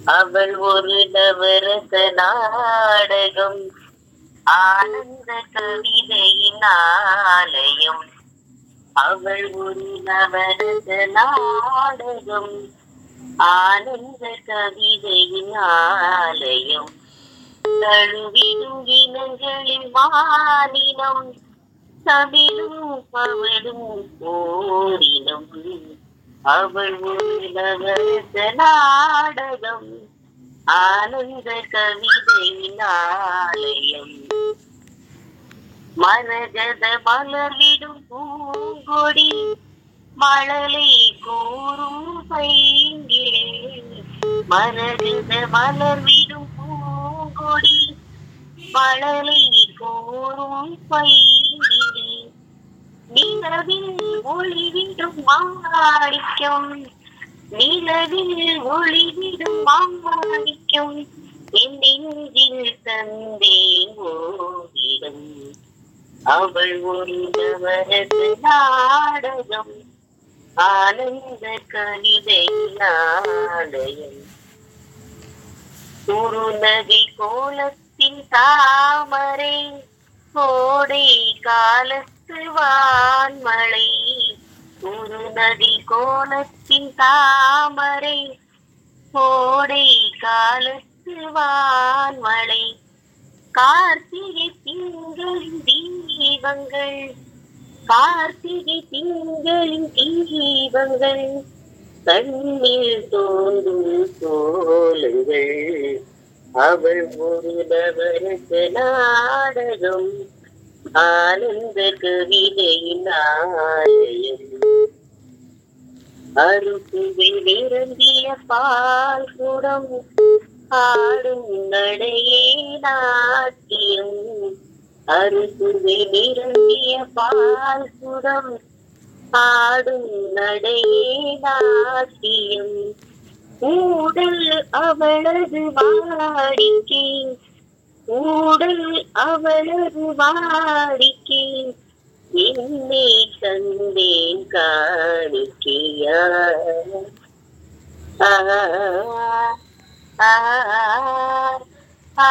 அவள் ஒரு நவரச நாடகம் ஆனந்த கவிதையின் ஆலயம் அவள் ஒரு நவரச நாடகம் ஆனந்த கவிதையின் ஆலயம் தழுவிடும் இனங்களின் மாநிலம் தமிழும் அவளும் ஓரினம் அவள் ஒரு நவரச நாடகம் ஆனந்த கவிதையின் ஆலயம் மரகத மலர்விடும் பூங்கொடி மழலை கூறும் பைங்கிலே மரகத மலர்விடும் பூங்கொடி மழலை கூறும் பைங்கிலே நிலவில் ஒளிவிடும் மாணிக்கம் நிலவில் ஒளிவிடும் மாணிக்கம் என் நெஞ்சில் தந்தேன் ஓரிடம் அவள் ஒரு நவரச நாடகம் ஆனந்த கவிதை நாடகம் குறுநகை கோலத்தின் தாமரை கோடை காலத்து வான்மழை குறுநதி கோலத்தின் தாமரை கோடை காலத்து வான்மழை கார்த்திகை திங்களின் தீபங்கள் கார்த்திகை திங்களின் தீபங்கள் கண்ணில் தோன்றும் கோலங்கள் அவள் ஒரு நவரச நாடகம் ஆனந்த கவிதையின் ஆலயம் அருப்புவை நிரம்பிய பால் குடம் ஆடும் நடையே நாட்டியம் அருப்புவை நிரம்பிய பால் குடம் ஆடும் நடையே நாட்டியம் ஊடல் அவளது வாடிக்கை ஊடல் அவளது வாடிக்கை என்னை தந்தேன் காணிக்கையா ஆ, ஆ, ஆ,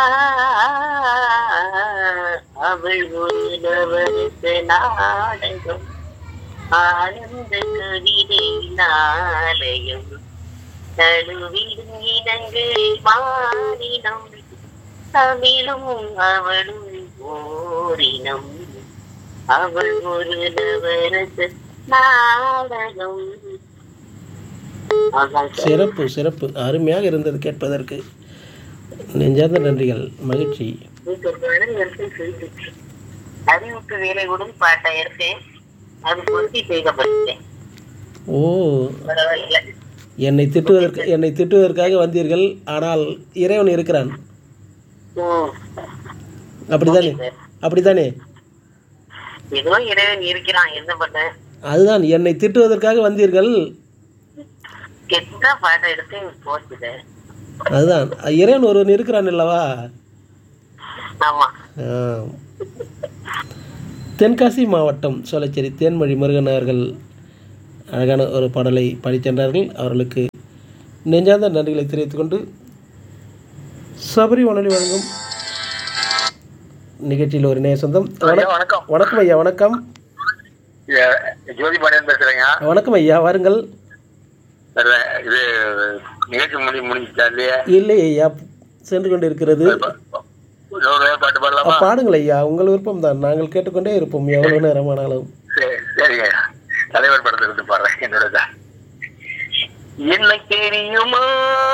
அவள் ஒரு நவரச நாடகம் ஆனந்த கவிதை நாலயம் தழுவிடும் இடங்களில் மாறினம் தமிழும் அவளும் ஓரினம் அவள் ஒரு நவரச நாடகம் அதான் சார். சிறப்பு சிறப்பு அருமையாக இருந்தது கேட்பதற்கு நெஞ்சார்ந்த நன்றிகள் மகிழ்ச்சி இதுக்கு பாடல் வரிசை செய்திச்சு. அறிவுக்கு வேலை விடும் பாட்டை எடுத்தேன் அது பொருத்தி செய்யப்பட்டேன் ஓ பரவாயில்ல என்னை திட்டுவதற்கு என்னை திட்டுவதற்காக வந்தீர்கள் ஆனால் இறைவன் இருக்கிறான் ம். அப்படிதானே அப்படித்தானே ஏதோ இறைவன் இருக்கிறான் என்ன பண்ண அதுதான் என்னை திட்டுவதற்காக வந்தீர்கள் கெட்ட பாட்டை எடுத்து போச்சுது அதுதான் இறைவன் ஒருவன் இருக்கிறான் அல்லவா ஆமா ஆம். தென்காசி மாவட்டம் சோலைச்சேரி தேன்மொழி முருகன் அவர்கள் அழகான ஒரு பாடலை பாடிச் சென்றார்கள் அவர்களுக்கு நெஞ்சார்ந்த நன்றிகளை தெரிவித்துக் கொண்டு சபரி வானொலி வழங்கும் நிகழ்ச்சியில் ஒரு நேய சொந்தம் வணக்கம் வணக்கம் வணக்கம் ஐயா வணக்கம் ஜோதி பாண்டியன் பேசுறேங்க வணக்கம் ஐயா வாருங்கள் இது நிகழ்ச்சி முடி முடிஞ்சிச்சா இல்லையா இல்லை ஐயா சென்று கொண்டு இருக்கிறது இன்னொரு பாட்டு பாடலாமா பாடுங்கள் ஐயா உங்கள் விருப்பம் தான் நாங்கள் கேட்டுக்கொண்டே இருப்போம் எவ்வளவு நேரமானாலும் சரி, சரிங்க தலைவர் படத்துல இருந்து பாடுறேன் என்னோட என்னை தெரியுமா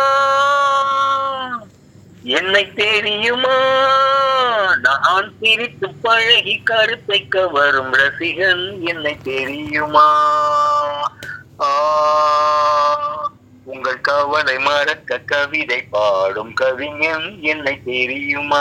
என்னை தெரியுமா நான் சிரித்து பழகி கருத்தை கவரும் ரசிகன் என்னை தெரியுமா ஆ, உங்கள் கவலை மறக்க கவிதை பாடும் கவிஞன் என்னை தெரியுமா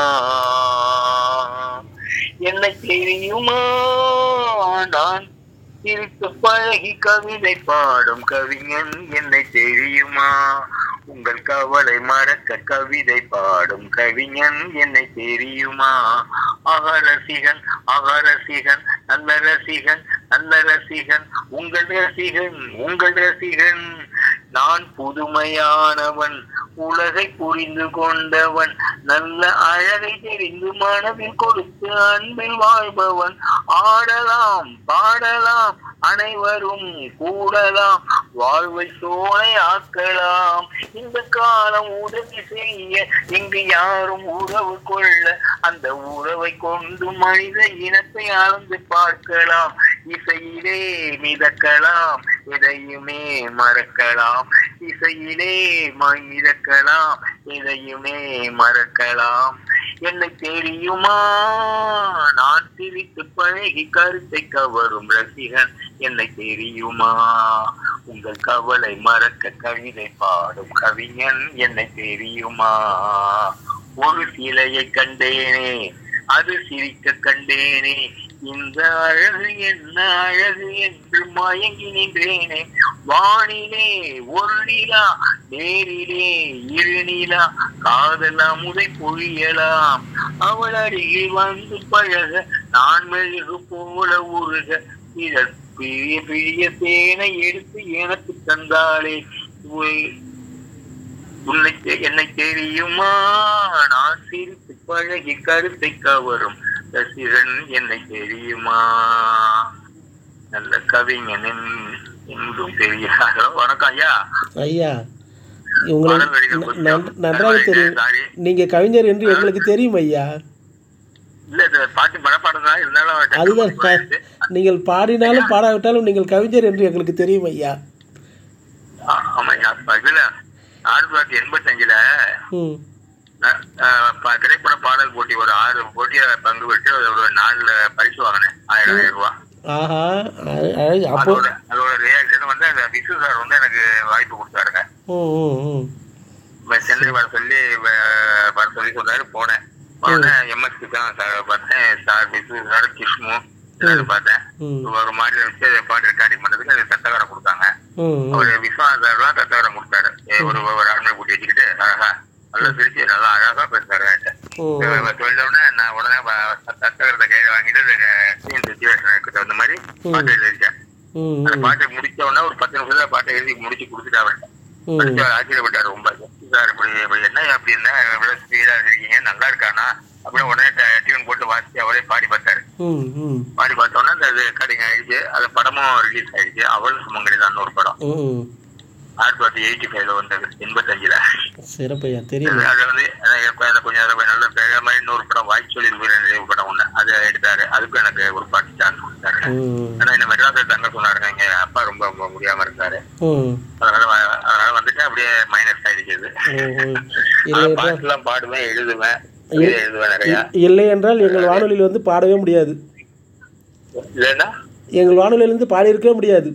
என்னை தெரியுமா நான் சிரித்து பழகி கவிதை பாடும் கவிஞன் என்னை தெரியுமா உங்கள் கவலை மறக்க கவிதை பாடும் கவிஞன் என்னை தெரியுமா அக ரசிகன் அக ரசிகன் நல்ல ரசிகன் நல்ல ரசிகன் உங்கள் ரசிகன் உங்கள் ரசிகன் நான் புதுமையானவன் உலகை புரிந்து கொண்டவன் நல்ல அழகை தெரிந்து மனதில் கொடுத்து அன்பில் வாழ்பவன் ஆடலாம் பாடலாம் அனைவரும் கூடலாம் வாழ்வை சோலை ஆக்கலாம் இந்த காலம் உதவி செய்ய இங்கு யாரும் உறவு கொள்ள அந்த உறவை கொண்டு மனித இனத்தை அளந்து பார்க்கலாம் இசையிலே மிதக்கலாம் எதையுமே மறக்கலாம் இசையிலே ம- மிதக்கலாம் எதையுமே மறக்கலாம் என்னை தெரியுமா நான் சிரித்து பழகி கருத்தை கவரும் ரசிகன் என்னை தெரியுமா உங்கள் கவலை மறக்க கவிதை பாடும் கவிஞன் என்னை தெரியுமா ஒரு சிலையை கண்டேனே அது சிரிக்க கண்டேனே இந்த அழகு என்ன அழகு என்று மயங்கி நின்றேனே வானிலே ஒரு நிலா நேரிலே இரு நிலா காதல் அமுதை பொழியலாம் அவள் அருகில் வந்து பழக நான் மெழுகு போல உருக இதழ் பிரிய பிரிய தேனை எடுத்து எனக்கு தந்தாளே உய்- உன்னை தெ- என்னை தெரியுமா நான் சிரித்து பழகி கருத்தை கவரும் ரசிகன் என்னை தெரியுமா நல்ல கவிஞனின் என்றும் தெரியாத வணக்கம் ஐயா ஐயா உங்களை பாடல் வரிகள் ந- கொஞ்சம் நன்- நன்றாக தெரியும் சாரி. நீங்கள் கவிஞர் என்று எங்களுக்கு தெரியும் ஐயா இல்ல இது பாட்டு மனப்பாடம் தான் இருந்தாலும் அதுதான் டக்குனு போயிடுச்சு. நீங்கள் பாடினாலும் பாடாவிட்டாலும் நீங்கள் கவிஞர் என்று எங்களுக்கு தெரியும் ஐயா ஆ- ஆமாய்யா அப்ப இதுல ஆயிரத்தி தொள்ளாயிரத்தி எண்பத்தஞ்சுல ம் அஹ், அஹ், ப- திரைப்பட பாடல் போட்டி ஒரு ஆறு போட்டியில பங்கு பெற்று அது ஒரு நாலுல பரிசு வாங்கினேன் ஆயிரம் ஆயிரம் ரூபாய் ஆஹா அ- அ- அப்போ அதோட அதோட ரியாக்ஷன் வந்து அந்த விசு சார் வந்து எனக்கு வாய்ப்பு கொடுத்தாருங்க ம் ம் ம் இப்ப சென்னை வர சொல்லி வ- வர சொல்லி சொன்னாரு போனேன் போனேன் எம்எஸ்சி தான் சார் பார்த்தேன் சார் விசு சார் கிஷ்மு எல்லாரும் பார்த்தேன் ம் ஒரு மாதிரி வச்சு பாட்டு ரெக்கார்டிங் பண்ணதுக்கு எனக்கு சத்தகாரம் கொடுத்தாங்க ம் ம் அவர் விஸ்வநாத் சார் தான் சத்தகாரம் கொடுத்தாரு ஏ, ஒரு ஒரு ஆண்மை கூட்டி வச்சுக்கிட்டு அழகா நல்லா சிரிச்சு நல்லா அழகா பேசுறாரு என்கிட்ட. ம் இவன் சொல்ல உடனே நான் உடனே வ- சத்தகரத்தை கையில வாங்கிட்டு சீன் சுச்சுவேஷனுக்கு தகுந்த மாதிரி பாட்டு எழுதிருக்கேன் ம் அந்த பாட்டை முடிச்ச உடனே ஒரு பத்து நிமிஷத்துல பாட்டை எழுதி முடிச்சு கொடுத்துட்டு அவர்கிட்ட ம் படிச்சு அவர் ஆச்சரியப்பட்டாரு ரொம்ப சார் இப்படி இப்படி என்ன அப்படி என்ன இவ்வளவு ஸ்பீடா இருக்கீங்க நல்லா இருக்கானா அப்படின்னு உடனே டியூன் போட்டு வாசிச்சு அவரே பாடி பார்த்தாரு ம் ம் பாடி பார்த்தோன்னே அந்த ரெக்கார்டிங் ஆயிடுச்சு அது படமும் ரிலீஸ் ஆயிடுச்சு அவள் சுமங்கலி தான் ஒரு படம் ம் ஆயிரத்தி தொள்ளாயிரத்தி எயிட்டி ஃபைவ்ல வந்தது எண்பத்தஞ்சுல சிறப்பையா தெரியும் அது வந்து எனக்கு இப்ப இந்த கொஞ்சம் நேரம் நல்ல பேர மாதிரி இன்னொரு படம் வாய்ச்சொலி வீரன் நினைவு படம் ஒண்ணு அதை எடுத்தாரு அதுக்கும் எனக்கு ஒரு பாட்டு சான்ஸ் கொடுத்தாரு ம் ஆனா இந்த மெட்ராஸில் தங்க சொன்னாருங்க எங்க அப்பா ரொம்ப ரொம்ப முடியாம இருந்தாரு ம் அதனால வ- அதனால வந்துட்டு அப்படியே மைனஸ் ஆயிடுச்சு அது. ம், ம். ஆனா இல்லை என்றால் பாட்டுலாம் பாடுவேன் எழுதுவேன் கவிதை எழுதுவேன் நிறையா இல்லை என்றால் எங்கள் வானொலியில் வந்து பாடவே முடியாது இல்லைன்னா எங்கள் வானொலியிலிருந்து பாடியிருக்கவே முடியாது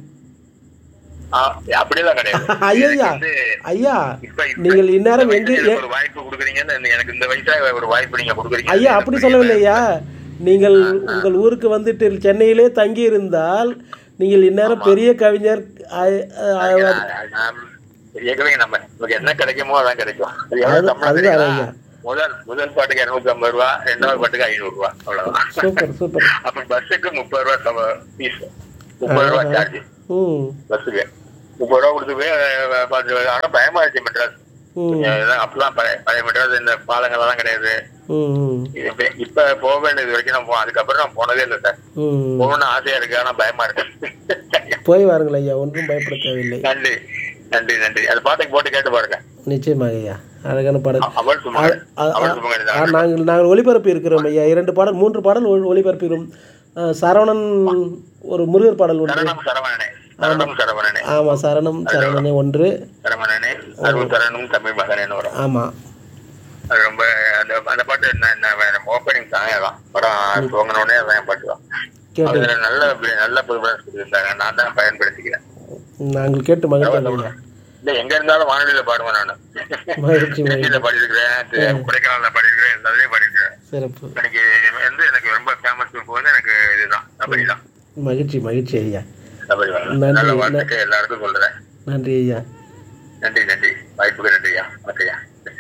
ஆ, அப்படியெல்லாம் கிடையாது ஐயா எனக்கு வந்து ஐயா இப்ப இப்ப நீங்கள் இந்நேரம் இந்த எங்கே வயசுல ஒரு வாய்ப்பு கொடுக்குறீங்கன்னு இந்த- எனக்கு இந்த வயசுல ஒரு வாய்ப்பு நீங்க கொடுக்குறீங்க ஐயா அப்படி சொல்லவில்லை ஐயா நீங்கள் உங்கள் ஊருக்கு வந்துட்டு சென்னையிலே தங்கி இருந்தால் நீங்கள் இந்நேரம் பெரிய கவிஞர் ஆ- ஆ- ஏற்கனவே நம்ம நமக்கு என்ன கிடைக்குமோ அதான் கிடைக்கும் அது எவ்வளவு அது- சம்பளம் அதுதான் தெரியுமா? ஐயா. முதல் முதல் பாட்டுக்கு இருநூத்தி ஐம்பது ரூபா ரெண்டாவது பாட்டுக்கு ஐநூறு ரூபா அவ்வளவுதான் சூப்பர் சூப்பர் அப்ப பஸ்ஸுக்கு முப்பது ரூபா ஃபீஸ் முப்பது ரூபா சார்ஜ் ம் பஸ்ஸுக்கு முப்பது ரூபா கொடுத்து போய் அஹ், பார்த்து ஆனா பயமா இருந்துச்சு மெட்ராஸ் ம் இதெல்லாம் அப்பெல்லாம் பழைய பழைய மெட்ராஸ் இந்த பாலங்கள் எல்லாம் கிடையாது ம் ம் இது இப்ப- இப்ப போக வேண்டியது வரைக்கும் நான் போ- அதுக்கப்புறம் நான் போனதே இல்லை சார் ம் போகணும்னு ஆசையா இருக்கு ஆனா பயமா இருக்கு போய் வாருங்கள் ஐயா ஒன்றும் பயப்பட தேவையில்லை நன்றி நன்றி நன்றி அந்த பாட்டுக்கு போட்டு கேட்டு பாருங்க நிச்சயமாக ஐயா அழகான பாடல் அவள் சும்மா அ- அ- அவள் சும்மா ஆ, நாங்கள் நாங்கள் ஒளிபரப்பி இருக்கிறோம் ஐயா இரண்டு பாடல் மூன்று பாடல் ஒளி- ஒளிபரப்புகிறோம் ஆ, சரவணன் ஒரு முருகர் பாடல் ஒன்று சரணம் சரவணனே சரணம் சரவணனே ஆமாம் சரணம் சரவணனே ஒன்று சரவணனே அருள் சரணம் தமிழ் மகனேன்னு வரும் ஆமாம் அது ரொம்ப அந்த அந்த பாட்டு ஓப்பனிங் சாங் தான் படம் துவங்கினோடனே அதான் என் பாட்டு தான் கேட்டு அதுல நல்ல நல்ல ப்ரிஃபரன்ஸ் கொடுத்துருந்தாங்க நான் தான் பயன்படுத்திக்கிறேன் நாங்கள் கேட்டு மகிழ்ந்தோம் ஐயா இல்ல எங்க இருந்தாலும் வானொலியில பாடுவேன் நானு மகிழ்ச்சி மகிழ்ச்சி திருச்சியில பாடியிருக்கிறேன் கொடைக்கானல்ல பாடியிருக்கிறேன் எல்லாத்துலயும் பாடியிருக்கிறேன் சிறப்பு எனக்கு வந்து எனக்கு ரொம்ப ஃபேமஸ் இப்போ வந்து எனக்கு இதுதான் கபடி தான் மகிழ்ச்சி மகிழ்ச்சி ஐயா கபடி தான் நன்றி. நல்ல வாழ்த்துக்கு எல்லாருக்கும் சொல்றேன் நன்றி ஐயா நன்றி நன்றி வாய்ப்புக்கு நன்றியா ஓகேயா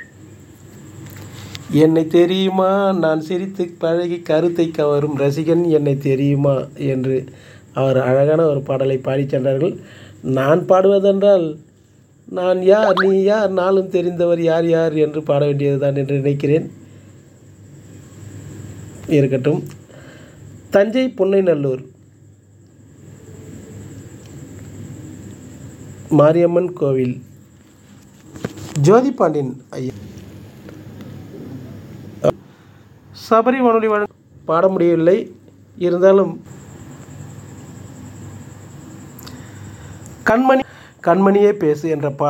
என்னை தெரியுமா நான் சிரித்து பழகி கருத்தை கவரும் ரசிகன் என்னை தெரியுமா என்று அவர் அழகான ஒரு பாடலை பாடிச் சென்றார்கள் நான் பாடுவதென்றால் நான் யார் நீ யார் நாளும் தெரிந்தவர் யார் யார் என்று பாட வேண்டியதுதான் என்று நினைக்கிறேன் இருக்கட்டும் தஞ்சை புன்னைநல்லூர் மாரியம்மன் கோவில் ஜோதி பாண்டியன் ஐயா சபரி வானொலி வழங்க பாட முடியவில்லை இருந்தாலும் கண்மணி கண்மணியே பேசு என்ற பா